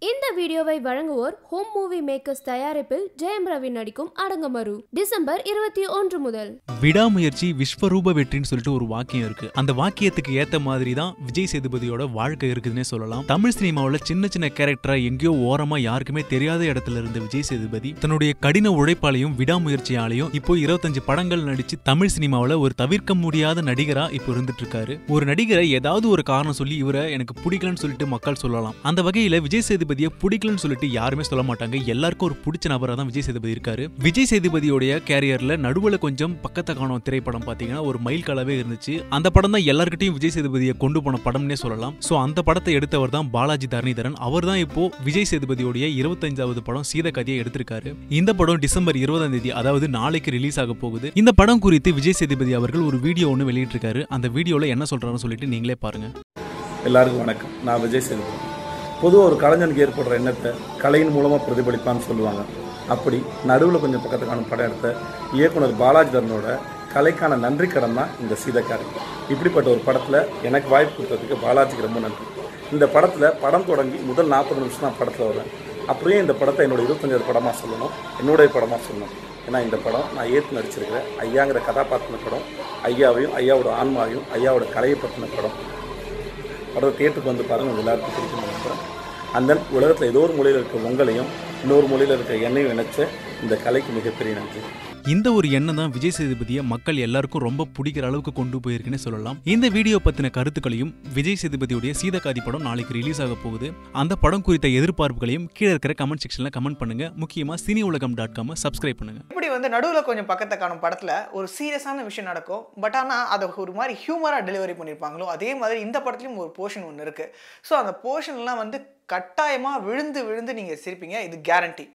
இந்த வீடியோவை வழங்குவோர் ஹோம் மூவி மேக்கர்ஸ் தயாரிப்பில் ஜெயம் ரவி நடிக்கும் அடங்கமரு டிசம்பர் இருபத்தி ஒன்று முதல் விடாமுயற்சி விஸ்வரூப வெற்றின்னு சொல்லிட்டு ஒரு வாக்கியம் இருக்கு அந்த வாக்கியத்துக்கு ஏத்த மாதிரி தான் விஜய் சேதுபதியோட வாழ்க்கை இருக்குதுன்னே சொல்லலாம் தமிழ் சினிமாவுல சின்ன சின்ன கேரக்டரா எங்கேயோ ஓரமா யாருக்குமே தெரியாத இடத்துல இருந்த விஜய் சேதுபதி தன்னுடைய கடின உழைப்பாலையும் விடாமுயற்சியாலையும் இப்போ இருபத்தஞ்சு படங்கள் நடிச்சு தமிழ் சினிமாவுல ஒரு தவிர்க்க முடியாத நடிகரா இப்போ இருந்துட்டு இருக்காரு ஒரு நடிகரை ஏதாவது ஒரு காரணம் சொல்லி இவரை எனக்கு பிடிக்கலன்னு சொல்லிட்டு மக்கள் சொல்லலாம் அந்த வகையில விஜய் சேதுபதியை பிடிக்கலன்னு சொல்லிட்டு யாருமே சொல்ல மாட்டாங்க எல்லாருக்கும் ஒரு பிடிச்ச நபரா தான் விஜய் சேதுபதி இருக்காரு விஜய் சேதுபதியோடைய கேரியர்ல நடுவுல கொஞ்சம் பக்கத்தை காணும் திரைப்படம் பாத்தீங்கன்னா ஒரு மைல் கலவே இருந்துச்சு அந்த படம் தான் எல்லார்கிட்டயும் விஜய் சேதுபதியை கொண்டு போன படம்னே சொல்லலாம் சோ அந்த படத்தை எடுத்தவர் தான் பாலாஜி தரணிதரன் அவர் தான் இப்போ விஜய் சேதுபதியோடைய இருபத்தஞ்சாவது படம் சீத கதையை எடுத்திருக்காரு இந்த படம் டிசம்பர் இருபதாம் தேதி அதாவது நாளைக்கு ரிலீஸ் ஆக போகுது இந்த படம் குறித்து விஜய் சேதுபதி அவர்கள் ஒரு வீடியோ ஒன்று வெளியிட்டிருக்காரு அந்த வீடியோல என்ன சொல்றாருன்னு சொல்லிட்டு நீங்களே பாருங்க எல்லாருக்கும் வணக்கம் நான் விஜய் சேதுபதி பொதுவாக ஒரு கலைஞனுக்கு ஏற்படுற எண்ணத்தை கலையின் மூலமாக பிரதிபலிப்பான்னு சொல்லுவாங்க அப்படி நடுவில் கொஞ்சம் பக்கத்து காணும் படம் எடுத்த இயக்குனர் பாலாஜி தரனோட கலைக்கான நன்றி கடன் தான் இந்த சீதக்காரி இப்படிப்பட்ட ஒரு படத்தில் எனக்கு வாய்ப்பு கொடுத்ததுக்கு பாலாஜிக்கு ரொம்ப நன்றி இந்த படத்தில் படம் தொடங்கி முதல் நாற்பது நிமிஷம் நான் படத்தில் வரேன் அப்படியே இந்த படத்தை என்னோட இருபத்தஞ்சாவது படமாக சொல்லணும் என்னுடைய படமாக சொல்லணும் ஏன்னா இந்த படம் நான் ஏற்று நடிச்சிருக்கிறேன் ஐயாங்கிற கதாபாத்திர படம் ஐயாவையும் ஐயாவோட ஆன்மாவையும் ஐயாவோட கலையை பற்றின படம் படத்தை தேட்டருக்கு வந்து பாருங்கள் உங்கள் எல்லாருக்கும் பிடிக்கும் நினைக்கிறேன் அந்த உலகத்தில் ஏதோ ஒரு மொழியில் இருக்க உங்களையும் இன்னொரு மொழியில் இருக்க என்னையும் இணைச்ச இந்த கலைக்கு மிகப்பெரிய நன்றி இந்த ஒரு எண்ணம் தான் விஜய் சேதுபதியை மக்கள் எல்லாருக்கும் ரொம்ப பிடிக்கிற அளவுக்கு கொண்டு போயிருக்குன்னு சொல்லலாம் இந்த வீடியோ பத்தின கருத்துக்களையும் விஜய் சேதுபதியுடைய சீதக்காதி படம் நாளைக்கு ரிலீஸ் ஆக போகுது அந்த படம் குறித்த எதிர்பார்ப்புகளையும் கீழே இருக்கிற கமெண்ட் செக்ஷன்ல கமெண்ட் பண்ணுங்க முக்கியமா சினி உலகம் டாட் காம சப்ஸ்கிரைப் பண்ணுங்க இப்படி வந்து நடுவில் கொஞ்சம் பக்கத்தை காணும் படத்தில் ஒரு சீரியஸான விஷயம் நடக்கும் பட் ஆனால் அதை ஒரு மாதிரி ஹியூமராக டெலிவரி பண்ணியிருப்பாங்களோ அதே மாதிரி இந்த படத்துலையும் ஒரு போர்ஷன் ஒன்று இருக்குது ஸோ அந்த போர்ஷன்லாம் வந்து கட்டாயமாக விழுந்து விழுந்து நீங்கள் சிரிப்பீங்க இது கேரண்டி